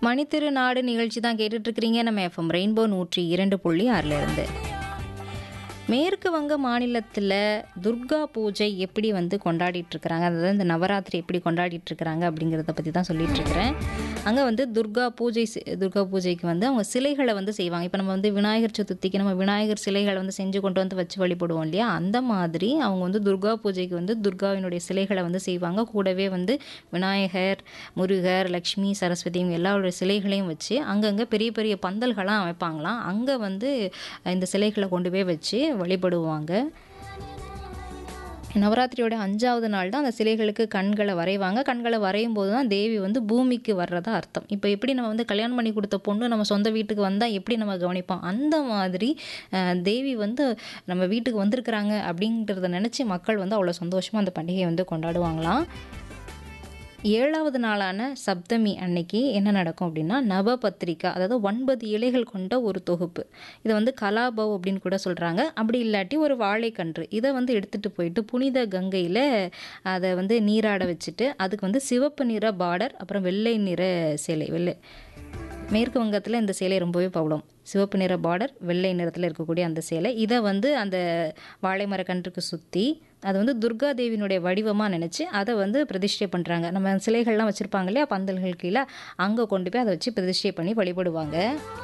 மணித்திரு நாடு நிகழ்ச்சி தான் கேட்டுட்டு இருக்கிறீங்க நம்ம எஃப்எம் ரெயின்போ நூற்றி இரண்டு புள்ளி ஆறுல இருந்து மேற்கு வங்க மாநிலத்தில் துர்கா பூஜை எப்படி வந்து கொண்டாடிட்டு இருக்கிறாங்க அதாவது இந்த நவராத்திரி எப்படி கொண்டாடிட்டு இருக்கிறாங்க அப்படிங்கிறத பற்றி தான் சொல்லிட்டு இருக்கிறேன் அங்கே வந்து துர்கா பூஜை செ- துர்கா பூஜைக்கு வந்து அவங்க சிலைகளை வந்து செய்வாங்க இப்போ நம்ம வந்து விநாயகர் சதுர்த்திக்கு நம்ம விநாயகர் சிலைகளை வந்து செஞ்சு கொண்டு வந்து வச்சு வழிபடுவோம் இல்லையா அந்த மாதிரி அவங்க வந்து துர்கா பூஜைக்கு வந்து துர்காவினுடைய சிலைகளை வந்து செய்வாங்க கூடவே வந்து விநாயகர் முருகர் லக்ஷ்மி சரஸ்வதி இவங்க எல்லாருடைய சிலைகளையும் வச்சு அங்கங்கே பெரிய பெரிய பந்தல்களாம் அமைப்பாங்களாம் அங்கே வந்து இந்த சிலைகளை கொண்டு போய் வச்சு வழிபடுவாங்க நவராத்திரியோட அஞ்சாவது நாள் தான் அந்த சிலைகளுக்கு கண்களை வரைவாங்க கண்களை வரையும் போது தான் தேவி வந்து பூமிக்கு வர்றதா அர்த்தம் இப்போ எப்படி நம்ம வந்து கல்யாணம் பண்ணி கொடுத்த பொண்ணு நம்ம சொந்த வீட்டுக்கு வந்தால் எப்படி நம்ம கவனிப்போம் அந்த மாதிரி அஹ், தேவி வந்து நம்ம வீட்டுக்கு வந்திருக்கிறாங்க அப்படிங்கிறத நினச்சி மக்கள் வந்து அவ்வளோ சந்தோஷமாக அந்த பண்டிகையை வந்து கொண்டாடுவாங்களாம் ஏழாவது நாளான சப்தமி அன்னைக்கு என்ன நடக்கும் அப்படின்னா நவபத்திரிகா அதாவது ஒன்பது இலைகள் கொண்ட ஒரு தொகுப்பு இதை வந்து கலாபவ் அப்படின்னு கூட சொல்கிறாங்க அப்படி இல்லாட்டி ஒரு வாழைக்கன்று இதை வந்து எடுத்துகிட்டு போயிட்டு புனித கங்கையில் அதை வந்து நீராட வச்சுட்டு அதுக்கு வந்து சிவப்பு நிற பார்டர் அப்புறம் வெள்ளை நிற சேலை வெள்ளை மேற்கு வங்கத்தில் இந்த சேலை ரொம்பவே பவளம் சிவப்பு நிற பார்டர் வெள்ளை நிறத்தில் இருக்கக்கூடிய அந்த சேலை இதை வந்து அந்த வாழை மரக்கன்றுக்கு சுற்றி அது வந்து துர்கா தேவியினுடைய வடிவமாக நினச்சி அதை வந்து பிரதிஷ்டை பண்ணுறாங்க நம்ம சிலைகள்லாம் வச்சுருப்பாங்க இல்லையா பந்தல்கள் கீழே அங்கே கொண்டு போய் அதை வச்சு பிரதிஷ்டை பண்ணி வழிபடுவாங்க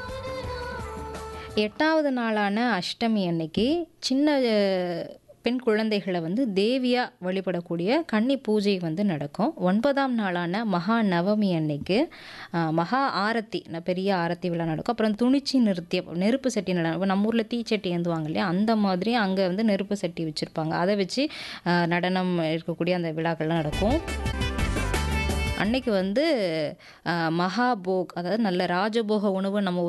எட்டாவது நாளான அஷ்டமி அன்னைக்கு சின்ன அஹ், பெண் குழந்தைகளை வந்து தேவியா வழிபடக்கூடிய கன்னி பூஜை வந்து நடக்கும் ஒன்பதாம் நாளான மகா நவமி அன்னைக்கு அஹ், மகா ஆரத்தி ந- பெரிய ஆரத்தி விழா நடக்கும் அப்புறம் துணிச்சி நிறுத்தியம் நெருப்பு சட்டி நட இப்ப நம்ம ஊரில் தீச்சட்டி ஏந்துவாங்க இல்லையா அந்த மாதிரி அங்கே வந்து நெருப்பு சட்டி வச்சுருப்பாங்க அதை வச்சு அஹ், நடனம் இருக்கக்கூடிய அந்த விழாக்கள்லாம் நடக்கும் அன்னைக்கு வந்து அஹ், மகாபோக் அதாவது நல்ல ராஜபோக உணவு நம்ம